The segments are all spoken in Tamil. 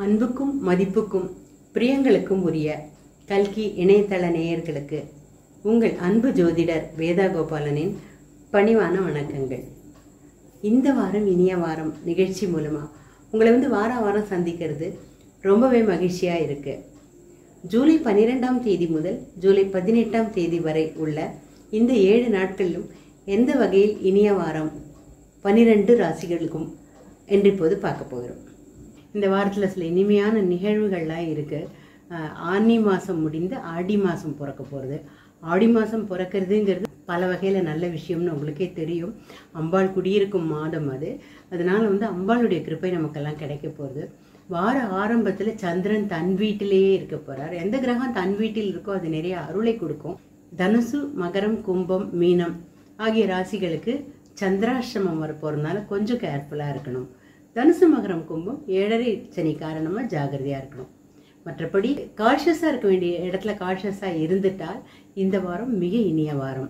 அன்புக்கும் மதிப்புக்கும் பிரியங்களுக்கும் உரிய கல்கி இணையதள நேயர்களுக்கு உங்கள் அன்பு ஜோதிடர் வேதா கோபாலனின் பணிவான வணக்கங்கள் இந்த வாரம் இனிய வாரம் நிகழ்ச்சி மூலமாக உங்களை வந்து வார வாரம் சந்திக்கிறது ரொம்பவே மகிழ்ச்சியாக இருக்குது ஜூலை பன்னிரெண்டாம் தேதி முதல் ஜூலை பதினெட்டாம் தேதி வரை உள்ள இந்த ஏழு நாட்களிலும் எந்த வகையில் இனிய வாரம் பன்னிரெண்டு ராசிகளுக்கும் என்று இப்போது பார்க்க போகிறோம் இந்த வாரத்தில் சில இனிமையான நிகழ்வுகள்லாம் இருக்குது ஆனி மாதம் முடிந்து ஆடி மாதம் பிறக்க போகிறது ஆடி மாதம் பிறக்கிறதுங்கிறது பல வகையில் நல்ல விஷயம்னு உங்களுக்கே தெரியும் அம்பாள் குடியிருக்கும் மாதம் அது அதனால் வந்து அம்பாளுடைய கிருப்பை நமக்கெல்லாம் கிடைக்க போகிறது வார ஆரம்பத்தில் சந்திரன் தன் வீட்டிலேயே இருக்க போகிறார் எந்த கிரகம் தன் வீட்டில் இருக்கோ அது நிறைய அருளை கொடுக்கும் தனுசு மகரம் கும்பம் மீனம் ஆகிய ராசிகளுக்கு சந்திராஷ்டிரமம் வர போகிறதுனால கொஞ்சம் கேர்ஃபுல்லாக இருக்கணும் தனுசு மகரம் கும்பம் ஏழரை சனி காரணமாக ஜாகிரதையாக இருக்கணும் மற்றபடி காஷஸாக இருக்க வேண்டிய இடத்துல காஷஸாக இருந்துட்டால் இந்த வாரம் மிக இனிய வாரம்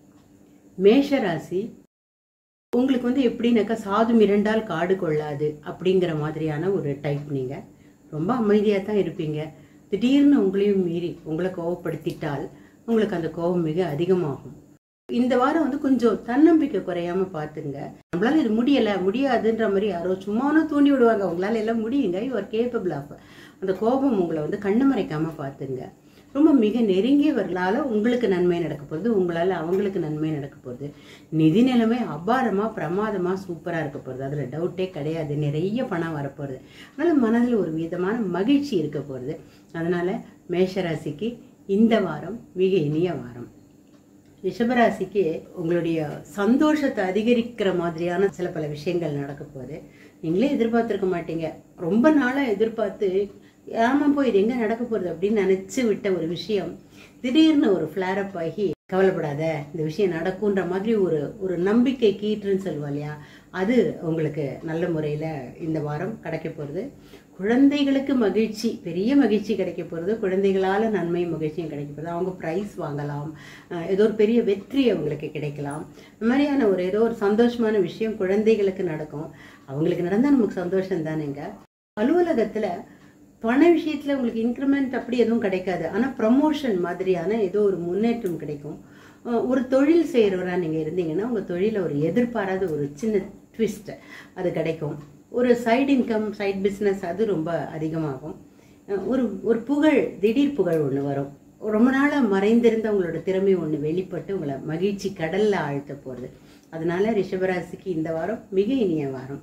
மேஷ ராசி உங்களுக்கு வந்து எப்படின்னாக்கா சாது மிரண்டால் காடு கொள்ளாது அப்படிங்கிற மாதிரியான ஒரு டைப் நீங்கள் ரொம்ப அமைதியாக தான் இருப்பீங்க திடீர்னு உங்களையும் மீறி உங்களை கோவப்படுத்திட்டால் உங்களுக்கு அந்த கோபம் மிக அதிகமாகும் இந்த வாரம் வந்து கொஞ்சம் தன்னம்பிக்கை குறையாம பார்த்துங்க நம்மளால இது முடியல முடியாதுன்ற மாதிரி யாரோ சும்மானோ தூண்டி விடுவாங்க உங்களால எல்லாம் முடியுங்க யூ ஆர் கேப்பபிள் ஆஃப் அந்த கோபம் உங்களை வந்து கண்ணு மறைக்காம பார்த்துங்க ரொம்ப மிக நெருங்கியவர்களால் உங்களுக்கு நன்மை நடக்க போகுது உங்களால் அவங்களுக்கு நன்மை நடக்க போகுது நிதி நிலைமை அபாரமாக பிரமாதமாக சூப்பராக இருக்க போகுது அதில் டவுட்டே கிடையாது நிறைய பணம் வரப்போகுது அதனால் மனதில் ஒரு விதமான மகிழ்ச்சி இருக்க போகுது அதனால் மேஷராசிக்கு இந்த வாரம் மிக இனிய வாரம் ரிஷபராசிக்கு உங்களுடைய சந்தோஷத்தை அதிகரிக்கிற மாதிரியான சில பல விஷயங்கள் நடக்க போகுது நீங்களே எதிர்பார்த்துருக்க மாட்டீங்க ரொம்ப நாளாக எதிர்பார்த்து ஆமா போய் இது எங்கே நடக்க போகுது அப்படின்னு நினச்சி விட்ட ஒரு விஷயம் திடீர்னு ஒரு ஃப்ளாரப் ஆகி கவலைப்படாத இந்த விஷயம் நடக்குன்ற மாதிரி ஒரு ஒரு நம்பிக்கை கீற்றுன்னு சொல்லுவா இல்லையா அது உங்களுக்கு நல்ல முறையில் இந்த வாரம் கிடைக்க போகிறது குழந்தைகளுக்கு மகிழ்ச்சி பெரிய மகிழ்ச்சி கிடைக்க போகிறது குழந்தைகளால் நன்மையும் மகிழ்ச்சியும் கிடைக்க போகிறது அவங்க ப்ரைஸ் வாங்கலாம் அஹ் ஏதோ ஒரு பெரிய வெற்றி அவங்களுக்கு கிடைக்கலாம் இந்த மாதிரியான ஒரு ஏதோ ஒரு சந்தோஷமான விஷயம் குழந்தைகளுக்கு நடக்கும் அவங்களுக்கு நடந்தால் நமக்கு சந்தோஷம் தானேங்க அலுவலகத்தில் பண விஷயத்தில் உங்களுக்கு இன்க்ரிமெண்ட் அப்படி எதுவும் கிடைக்காது ஆனால் ப்ரமோஷன் மாதிரியான ஏதோ ஒரு முன்னேற்றம் கிடைக்கும் அஹ் ஒரு தொழில் செய்கிறவராக நீங்கள் இருந்தீங்கன்னா உங்கள் தொழிலில் ஒரு எதிர்பாராத ஒரு சின்ன ட்விஸ்ட் அது கிடைக்கும் ஒரு சைடு இன்கம் சைட் பிஸ்னஸ் அது ரொம்ப அதிகமாகும் அஹ் ஒரு ஒரு புகழ் திடீர் புகழ் ஒன்று வரும் ரொம்ப நாளாக மறைந்திருந்த உங்களோட திறமை ஒன்று வெளிப்பட்டு உங்களை மகிழ்ச்சி கடலில் ஆழ்த்த போகிறது அதனால ரிஷபராசிக்கு இந்த வாரம் மிக இனிய வாரம்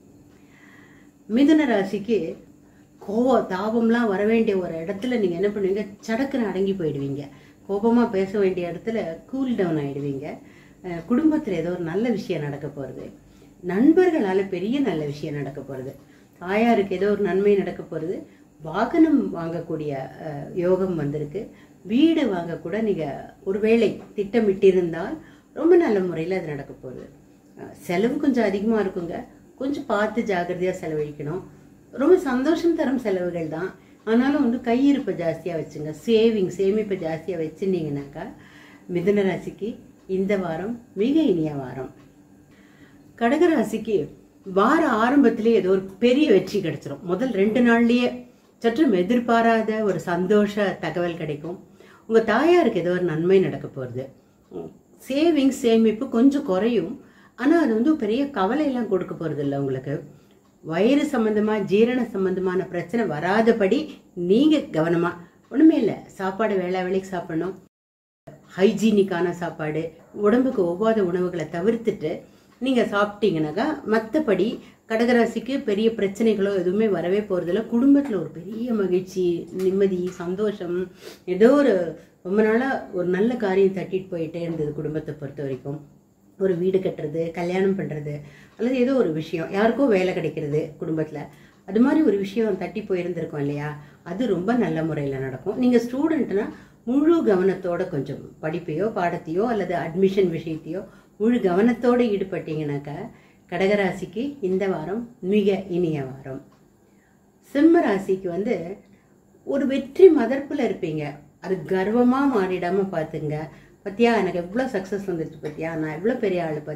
மிதுன ராசிக்கு கோவம் தாபம்லாம் வர வேண்டிய ஒரு இடத்துல நீங்கள் என்ன பண்ணுவீங்க சடக்குன்னு அடங்கி போயிடுவீங்க கோபமாக பேச வேண்டிய இடத்துல கூல் டவுன் ஆகிடுவீங்க குடும்பத்தில் ஏதோ ஒரு நல்ல விஷயம் நடக்க போகிறது நண்பர்களால் பெரிய நல்ல விஷயம் நடக்க போகிறது தாயாருக்கு ஏதோ ஒரு நன்மை நடக்க போகிறது வாகனம் வாங்கக்கூடிய அஹ், யோகம் வந்திருக்கு வீடு வாங்கக்கூட நீங்கள் ஒருவேளை திட்டமிட்டிருந்தால் ரொம்ப நல்ல முறையில் அது நடக்க போகுது அஹ், செலவு கொஞ்சம் அதிகமாக இருக்குங்க கொஞ்சம் பார்த்து ஜாக்கிரதையாக செலவழிக்கணும் ரொம்ப சந்தோஷம் தரும் செலவுகள் தான் ஆனாலும் வந்து கையிருப்பை ஜாஸ்தியாக வச்சுங்க சேவிங் சேமிப்பை ஜாஸ்தியாக வச்சுருந்தீங்கன்னாக்கா மிதுன ராசிக்கு இந்த வாரம் மிக இனிய வாரம் கடகராசிக்கு வார ஆரம்பத்திலே ஏதோ ஒரு பெரிய வெற்றி கிடைச்சிரும் முதல் ரெண்டு நாள்லயே சற்றும் எதிர்பாராத ஒரு சந்தோஷ தகவல் கிடைக்கும் உங்க தாயாருக்கு ஏதோ ஒரு நன்மை நடக்க போகிறது சேவிங் சேமிப்பு கொஞ்சம் குறையும் ஆனால் அது வந்து பெரிய கவலையெல்லாம் கொடுக்க போகிறது இல்லை உங்களுக்கு வயிறு சம்பந்தமா ஜீரண சம்பந்தமான பிரச்சனை வராதபடி நீங்க கவனமா ஒண்ணுமே இல்லை சாப்பாடு வேளா வேலைக்கு சாப்பிடணும் ஹைஜீனிக்கான சாப்பாடு உடம்புக்கு ஒவ்வாத உணவுகளை தவிர்த்துட்டு நீங்கள் சாப்பிட்டீங்கன்னாக்கா மற்றபடி கடகராசிக்கு பெரிய பிரச்சனைகளோ எதுவுமே வரவே போகிறதில்ல குடும்பத்தில் ஒரு பெரிய மகிழ்ச்சி நிம்மதி சந்தோஷம் ஏதோ ஒரு ரொம்ப நாளாக ஒரு நல்ல காரியம் தட்டிட்டு போயிட்டே இருந்தது குடும்பத்தை பொறுத்த வரைக்கும் ஒரு வீடு கட்டுறது கல்யாணம் பண்ணுறது அல்லது ஏதோ ஒரு விஷயம் யாருக்கோ வேலை கிடைக்கிறது குடும்பத்தில் அது மாதிரி ஒரு விஷயம் தட்டி போயிருந்திருக்கோம் இல்லையா அது ரொம்ப நல்ல முறையில் நடக்கும் நீங்கள் ஸ்டூடெண்ட்னா முழு கவனத்தோட கொஞ்சம் படிப்பையோ பாடத்தையோ அல்லது அட்மிஷன் விஷயத்தையோ முழு கவனத்தோடு ஈடுபட்டீங்கன்னாக்கா கடகராசிக்கு இந்த வாரம் மிக இனிய வாரம் சிம்ம ராசிக்கு வந்து ஒரு வெற்றி மதர்ப்பில் இருப்பீங்க அது கர்வமாக மாறிடாமல் பார்த்துங்க பத்தியா எனக்கு எவ்வளோ சக்ஸஸ் வந்துருச்சு பத்தியா நான் எவ்வளோ பெரிய ஆள் பத்தியா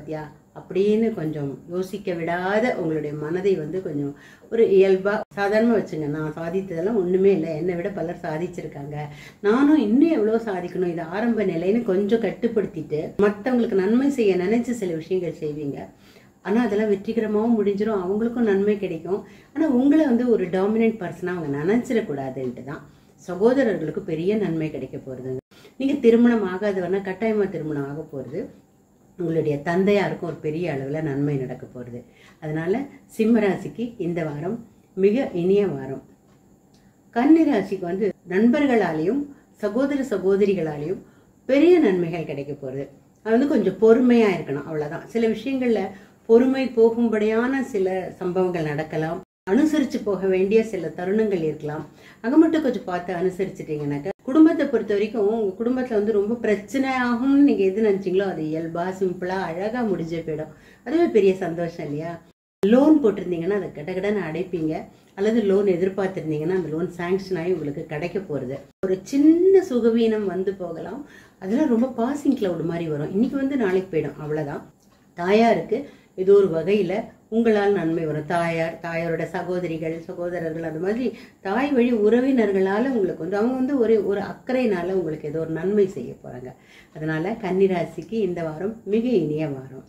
அப்படின்னு கொஞ்சம் யோசிக்க விடாத உங்களுடைய மனதை வந்து கொஞ்சம் ஒரு இயல்பா சாதாரணமா வச்சுங்க நான் சாதித்ததெல்லாம் ஒண்ணுமே இல்லை என்னை விட பலர் சாதிச்சிருக்காங்க நானும் இன்னும் எவ்வளவு சாதிக்கணும் இது ஆரம்ப நிலைன்னு கொஞ்சம் கட்டுப்படுத்திட்டு மற்றவங்களுக்கு நன்மை செய்ய நினைச்சு சில விஷயங்கள் செய்வீங்க ஆனா அதெல்லாம் வெற்றிகரமாகவும் முடிஞ்சிடும் அவங்களுக்கும் நன்மை கிடைக்கும் ஆனா உங்களை வந்து ஒரு டாமினன்ட் பர்சனா அவங்க நினைச்சிடக்கூடாதுன்ட்டு தான் சகோதரர்களுக்கு பெரிய நன்மை கிடைக்க போறதுங்க நீங்க திருமணம் ஆகாதவனா கட்டாயமா திருமணம் ஆக போறது உங்களுடைய தந்தையாருக்கும் ஒரு பெரிய அளவில் நன்மை நடக்க போகிறது அதனால சிம்ம ராசிக்கு இந்த வாரம் மிக இனிய வாரம் கன்னி ராசிக்கு வந்து நண்பர்களாலேயும் சகோதர சகோதரிகளாலேயும் பெரிய நன்மைகள் கிடைக்க போகிறது அது வந்து கொஞ்சம் பொறுமையாக இருக்கணும் அவ்வளோதான் சில விஷயங்களில் பொறுமை போகும்படியான சில சம்பவங்கள் நடக்கலாம் அனுசரித்து போக வேண்டிய சில தருணங்கள் இருக்கலாம் அங்கே மட்டும் கொஞ்சம் பார்த்து அனுசரிச்சிட்டிங்கனாக்கா குடும்பத்தை பொறுத்த வரைக்கும் உங்கள் குடும்பத்தில் வந்து ரொம்ப பிரச்சனை ஆகும்னு நீங்கள் எது நினச்சிங்களோ அது இயல்பாக சிம்பிளாக அழகாக முடிஞ்சே போயிடும் அதுவே பெரிய சந்தோஷம் இல்லையா லோன் போட்டிருந்தீங்கன்னா அதை கடகடன்னு அடைப்பீங்க அல்லது லோன் எதிர்பார்த்துருந்தீங்கன்னா அந்த லோன் சாங்ஷன் ஆகி உங்களுக்கு கிடைக்க போகிறது ஒரு சின்ன சுகவீனம் வந்து போகலாம் அதெல்லாம் ரொம்ப பாசிங் கிளவுட் மாதிரி வரும் இன்னைக்கு வந்து நாளைக்கு போயிடும் அவ்வளோதான் தாயாருக்கு ஏதோ ஒரு வகையில் உங்களால் நன்மை வரும் தாயார் தாயாரோட சகோதரிகள் சகோதரர்கள் அது மாதிரி தாய் வழி உறவினர்களால் உங்களுக்கு வந்து அவங்க வந்து ஒரு ஒரு அக்கறையினால உங்களுக்கு ஏதோ ஒரு நன்மை செய்ய போகிறாங்க அதனால கன்னிராசிக்கு இந்த வாரம் மிக இனிய வாரம்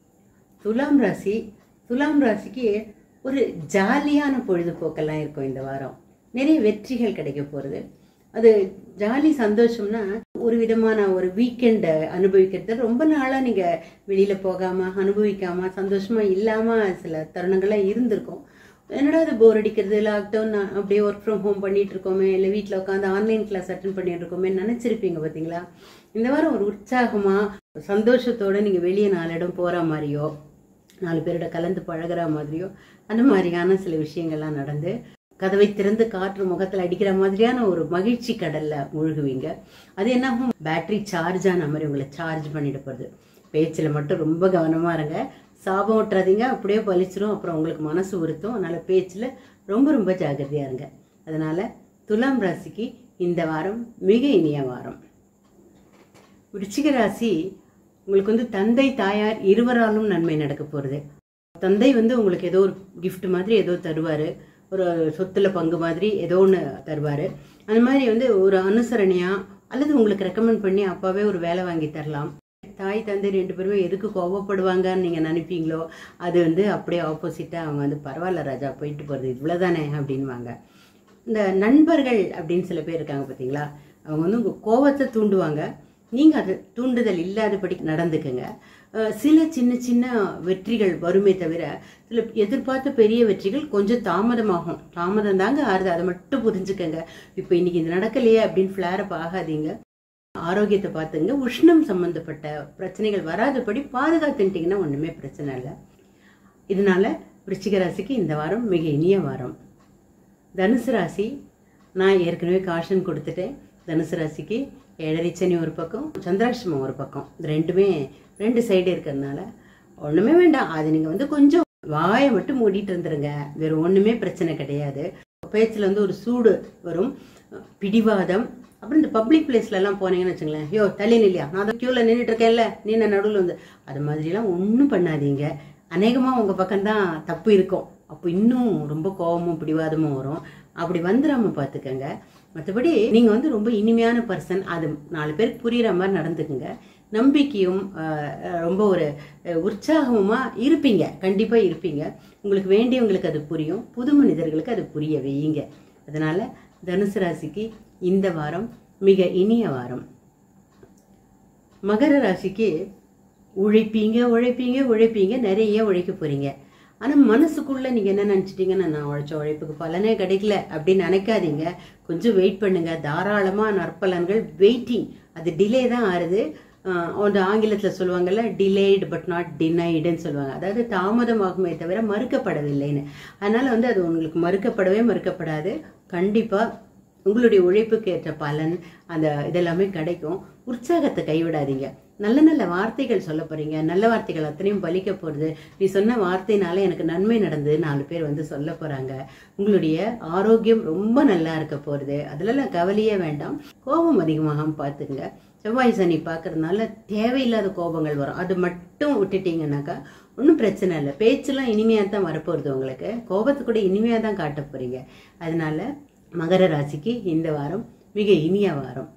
துலாம் ராசி துலாம் ராசிக்கு ஒரு ஜாலியான பொழுதுபோக்கெல்லாம் இருக்கும் இந்த வாரம் நிறைய வெற்றிகள் கிடைக்க போகிறது அது ஜாலி சந்தோஷம்னா ஒரு விதமான ஒரு வீக்கெண்ட் அனுபவிக்கிறது ரொம்ப நாளாக நீங்கள் வெளியில் போகாமல் அனுபவிக்காமல் சந்தோஷமாக இல்லாமல் சில தருணங்கள்லாம் இருந்திருக்கும் என்னடா அது போர் அடிக்கிறது லாக்டவுன் அப்படியே ஒர்க் ஃப்ரம் ஹோம் பண்ணிட்டு இருக்கோமே இல்லை வீட்டில் உட்காந்து ஆன்லைன் கிளாஸ் அட்டன் பண்ணிட்டு இருக்கோமே நினச்சிருப்பீங்க பார்த்தீங்களா இந்த வாரம் ஒரு உற்சாகமாக சந்தோஷத்தோட நீங்கள் வெளியே நாலு இடம் போகிற மாதிரியோ நாலு பேரோட கலந்து பழகுற மாதிரியோ அந்த மாதிரியான சில விஷயங்கள்லாம் நடந்து கதவை திறந்து காற்று முகத்தில் அடிக்கிற மாதிரியான ஒரு மகிழ்ச்சி கடல்ல மூழ்குவீங்க அது என்ன ஆகும் பேட்டரி சார்ஜ் ஆன மாதிரி உங்களை சார்ஜ் பண்ணிட்டு போகுது பேச்சில் மட்டும் ரொம்ப கவனமா இருங்க சாபம் விட்டுறாதீங்க அப்படியே பலிச்சிரும் அப்புறம் உங்களுக்கு மனசு உறுத்தும் அதனால பேச்சில் ரொம்ப ரொம்ப ஜாகிரதையா இருங்க அதனால துலாம் ராசிக்கு இந்த வாரம் மிக இனிய வாரம் விருச்சிக ராசி உங்களுக்கு வந்து தந்தை தாயார் இருவராலும் நன்மை நடக்க போகிறது தந்தை வந்து உங்களுக்கு ஏதோ ஒரு gift மாதிரி ஏதோ தருவார் ஒரு சொத்துல பங்கு மாதிரி ஏதோ ஒன்று தருவார் அந்த மாதிரி வந்து ஒரு அனுசரணையா அல்லது உங்களுக்கு ரெக்கமெண்ட் பண்ணி அப்பாவே ஒரு வேலை வாங்கி தரலாம் தாய் தந்தை ரெண்டு பேருமே எதுக்கு கோபப்படுவாங்கன்னு நீங்கள் நினைப்பீங்களோ அது வந்து அப்படியே ஆப்போசிட்டாக அவங்க வந்து பரவாயில்ல ராஜா போயிட்டு போகிறது இவ்வளோதானே அப்படின்வாங்க இந்த நண்பர்கள் அப்படின்னு சில பேர் இருக்காங்க பார்த்தீங்களா அவங்க வந்து உங்கள் கோவத்தை தூண்டுவாங்க நீங்கள் அது தூண்டுதல் இல்லாதபடி நடந்துக்குங்க அஹ் சில சின்ன சின்ன வெற்றிகள் வருமே தவிர சில எதிர்பார்த்த பெரிய வெற்றிகள் கொஞ்சம் தாமதமாகும் தாமதம் தாங்க ஆறுது அதை மட்டும் புரிஞ்சுக்கங்க இப்போ இன்னைக்கு இது நடக்கலையே அப்படின்னு ஃப்ளாரப் ஆகாதீங்க ஆரோக்கியத்தை பார்த்துங்க உஷ்ணம் சம்பந்தப்பட்ட பிரச்சனைகள் வராதபடி பாதுகாத்துட்டீங்கன்னா ஒன்றுமே பிரச்சனை இல்லை இதனால விருச்சிக ராசிக்கு இந்த வாரம் மிக இனிய வாரம் தனுசு ராசி நான் ஏற்கனவே காஷன் கொடுத்துட்டேன் தனுசு ராசிக்கு ஏழரை சனி ஒரு பக்கம் சந்திராஷ்டமம் ஒரு பக்கம் இது ரெண்டுமே ரெண்டு சைடு இருக்கிறதுனால ஒன்றுமே வேண்டாம் அது நீங்கள் வந்து கொஞ்சம் வாயை மட்டும் மூடிட்டு இருந்துருங்க வேற ஒன்றுமே பிரச்சனை கிடையாது பேச்சில் வந்து ஒரு சூடு வரும் பிடிவாதம் அப்புறம் இந்த பப்ளிக் பிளேஸ்ல எல்லாம் போனீங்கன்னு வச்சுங்களேன் யோ தள்ளி நில்லையா நான் தான் க்யூவில் நின்றுட்டு இருக்கேன்ல நீ நான் நடுவில் வந்து அது மாதிரிலாம் ஒன்றும் பண்ணாதீங்க அநேகமாக உங்கள் பக்கம்தான் தப்பு இருக்கும் அப்போ இன்னும் ரொம்ப கோபமும் பிடிவாதமும் வரும் அப்படி வந்துடாம பார்த்துக்கங்க மற்றபடி நீங்கள் வந்து ரொம்ப இனிமையான பர்சன் அது நாலு பேருக்கு புரியுற மாதிரி நடந்துக்குங்க நம்பிக்கையும் ஆஹ், ஆஹ், ரொம்ப ஒரு அஹ், உற்சாகமுமா இருப்பீங்க கண்டிப்பாக இருப்பீங்க உங்களுக்கு வேண்டியவங்களுக்கு அது புரியும் புது மனிதர்களுக்கு அது புரிய வையுங்க அதனால தனுசு ராசிக்கு இந்த வாரம் மிக இனிய வாரம் மகர ராசிக்கு உழைப்பீங்க உழைப்பீங்க உழைப்பீங்க நிறைய உழைக்க போறீங்க ஆனா மனசுக்குள்ள நீங்க என்ன நினைச்சிட்டீங்கன்னா நான் உழைச்ச உழைப்புக்கு பலனே கிடைக்கல அப்படின்னு நினைக்காதீங்க கொஞ்சம் வெயிட் பண்ணுங்க தாராளமா நற்பலன்கள் வெயிட்டிங் அது டிலே தான் ஆறுது ஆஹ் அந்த ஆங்கிலத்துல சொல்லுவாங்கல்ல டிலேடு பட் நாட் டினைடுன்னு சொல்லுவாங்க அதாவது தாமதமாகுமே தவிர மறுக்கப்படவில்லைன்னு அதனால வந்து அது உங்களுக்கு மறுக்கப்படவே மறுக்கப்படாது கண்டிப்பா உங்களுடைய உழைப்புக்கு ஏற்ற பலன் அந்த இதெல்லாமே கிடைக்கும் உற்சாகத்தை கைவிடாதீங்க நல்ல நல்ல வார்த்தைகள் சொல்ல போறீங்க நல்ல வார்த்தைகள் அத்தனையும் பலிக்க போறது நீ சொன்ன வார்த்தைனால எனக்கு நன்மை நடந்தது நாலு பேர் வந்து சொல்ல போறாங்க உங்களுடைய ஆரோக்கியம் ரொம்ப நல்லா இருக்க போறது அதுலலாம் கவலையே வேண்டாம் கோபம் அதிகமாகாம பார்த்துங்க செவ்வாய் சனி பார்க்கறதுனால தேவையில்லாத கோபங்கள் வரும் அது மட்டும் விட்டுட்டீங்கன்னாக்கா ஒன்றும் பிரச்சனை இல்லை பேச்செல்லாம் இனிமையாக தான் வரப்போகிறது உங்களுக்கு கோபத்தை கூட இனிமையாக தான் காட்ட போகிறீங்க அதனால மகர ராசிக்கு இந்த வாரம் மிக இனிய வாரம்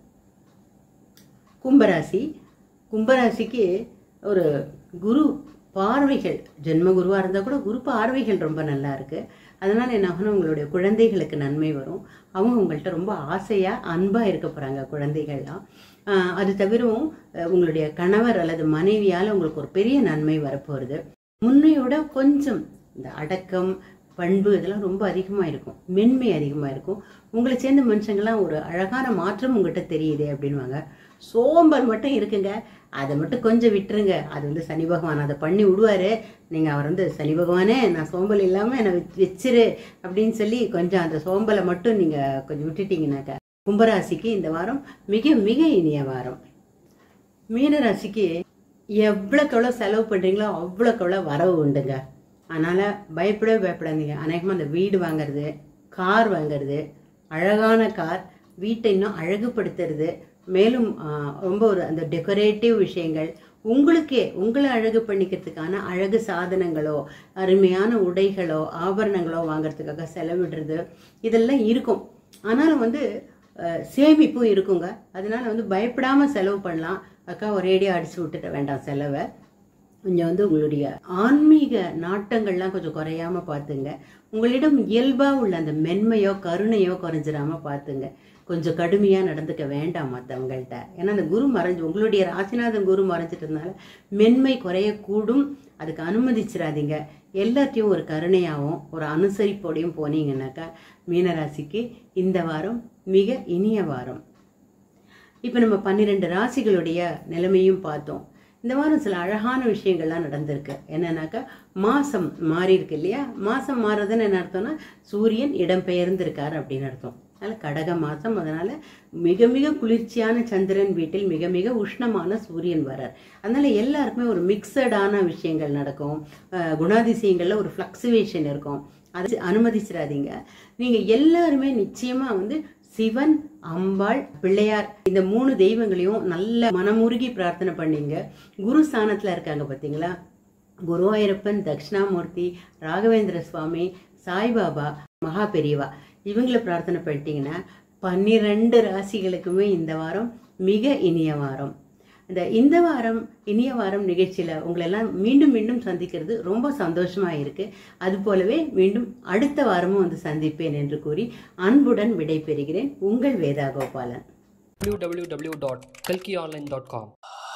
கும்பராசி கும்பராசிக்கு ஒரு குரு பார்வைகள் ஜென்ம குருவாக இருந்தால் கூட குரு பார்வைகள் ரொம்ப நல்லா இருக்கு அதனால என்ன ஆகும்னா உங்களுடைய குழந்தைகளுக்கு நன்மை வரும் அவங்க உங்கள்கிட்ட ரொம்ப ஆசையாக அன்பாக இருக்க போகிறாங்க குழந்தைகள்லாம் ஆஹ் அது தவிரவும் அஹ் உங்களுடைய கணவர் அல்லது மனைவியால் உங்களுக்கு ஒரு பெரிய நன்மை வரப்போகிறது முன்னையோட கொஞ்சம் இந்த அடக்கம் பண்பு இதெல்லாம் ரொம்ப அதிகமாக இருக்கும் மென்மை அதிகமாக இருக்கும் உங்களை சேர்ந்த மனுஷங்கள்லாம் ஒரு அழகான மாற்றம் உங்ககிட்ட தெரியுதே அப்படின்வாங்க சோம்பல் மட்டும் இருக்குங்க அதை மட்டும் கொஞ்சம் விட்டுருங்க அது வந்து சனி பகவான் அதை பண்ணி விடுவாரு நீங்கள் அவர் வந்து சனி பகவானே நான் சோம்பல் இல்லாமல் என்னை வச்- வச்சிரு அப்படின்னு சொல்லி கொஞ்சம் அந்த சோம்பலை மட்டும் நீங்கள் கொஞ்சம் விட்டுட்டீங்கன்னாக்கா கும்பராசிக்கு இந்த வாரம் மிக மிக இனிய வாரம் மீனராசிக்கு எவ்வளோக்கு எவ்வளோ செலவு பண்ணுறீங்களோ அவ்வளோக்கு எவ்வளோ வரவு உண்டுங்க அதனால் பயப்படவே பயப்படாதீங்க அநேகமாக அந்த வீடு வாங்குறது கார் வாங்குறது அழகான கார் வீட்டை இன்னும் அழகுபடுத்துறது மேலும் ஆ, ரொம்ப ஒரு அந்த டெக்கரேட்டிவ் விஷயங்கள் உங்களுக்கே உங்களை அழகு பண்ணிக்கிறதுக்கான அழகு சாதனங்களோ அருமையான உடைகளோ ஆபரணங்களோ வாங்குறதுக்காக செலவிடுறது இதெல்லாம் இருக்கும் ஆனாலும் வந்து அஹ், சேமிப்பும் இருக்குங்க அதனால வந்து பயப்படாம செலவு பண்ணலாம் அக்கா ஒரேடியாக அடிச்சு விட்டுட்ட வேண்டாம் செலவை கொஞ்சம் வந்து உங்களுடைய ஆன்மீக நாட்டங்கள்லாம் கொஞ்சம் குறையாம பார்த்துங்க உங்களிடம் இயல்பா உள்ள அந்த மென்மையோ கருணையோ குறைஞ்சிராம பார்த்துங்க கொஞ்சம் கடுமையா நடந்துக்க வேண்டாம் மற்றவங்கள்ட்ட ஏன்னா அந்த குரு மறைஞ்சு உங்களுடைய ராசிநாதன் குரு மறைஞ்சிட்டதுனால மென்மை குறையக்கூடும் அதுக்கு அனுமதிச்சிடாதீங்க எல்லாத்தையும் ஒரு கருணையாகவும் ஒரு அனுசரிப்போடையும் போனீங்கன்னாக்கா மீனராசிக்கு இந்த வாரம் மிக இனிய வாரம் இப்போ நம்ம பன்னிரெண்டு ராசிகளுடைய நிலைமையும் பார்த்தோம் இந்த வாரம் சில அழகான விஷயங்கள்லாம் நடந்திருக்கு என்னன்னாக்கா மாசம் மாறி இருக்கு இல்லையா மாசம் மாறுறதுன்னு என்ன அர்த்தம்னா சூரியன் இடம்பெயர்ந்திருக்கார் அப்படின்னு அர்த்தம் அதனால கடக மாசம் அதனால மிக மிக குளிர்ச்சியான சந்திரன் வீட்டில் மிக மிக உஷ்ணமான சூரியன் வரார் அதனால எல்லாருக்குமே ஒரு மிக்சடான விஷயங்கள் நடக்கும் அஹ் குணாதிசயங்கள்ல ஒரு ஃப்ளக்சுவேஷன் இருக்கும் அது அனுமதிச்சிடாதீங்க நீங்க எல்லாருமே நிச்சயமா வந்து சிவன் அம்பாள் பிள்ளையார் இந்த மூணு தெய்வங்களையும் நல்ல மனமுருகி பிரார்த்தனை பண்ணீங்க குரு ஸ்தானத்துல இருக்காங்க பாத்தீங்களா குருவாயூரப்பன் தட்சிணாமூர்த்தி ராகவேந்திர சுவாமி சாய்பாபா மகா பெரியவா இவங்கள பிரார்த்தனை பண்ணிட்டீங்கன்னா பன்னிரெண்டு ராசிகளுக்குமே இந்த வாரம் மிக இனிய வாரம் இந்த இந்த வாரம் இனிய வாரம் நிகழ்ச்சியில உங்களை எல்லாம் மீண்டும் மீண்டும் சந்திக்கிறது ரொம்ப சந்தோஷமா இருக்கு அது போலவே மீண்டும் அடுத்த வாரமும் வந்து சந்திப்பேன் என்று கூறி அன்புடன் விடைபெறுகிறேன் உங்கள் வேதா கோபாலன் www.kalkionline.com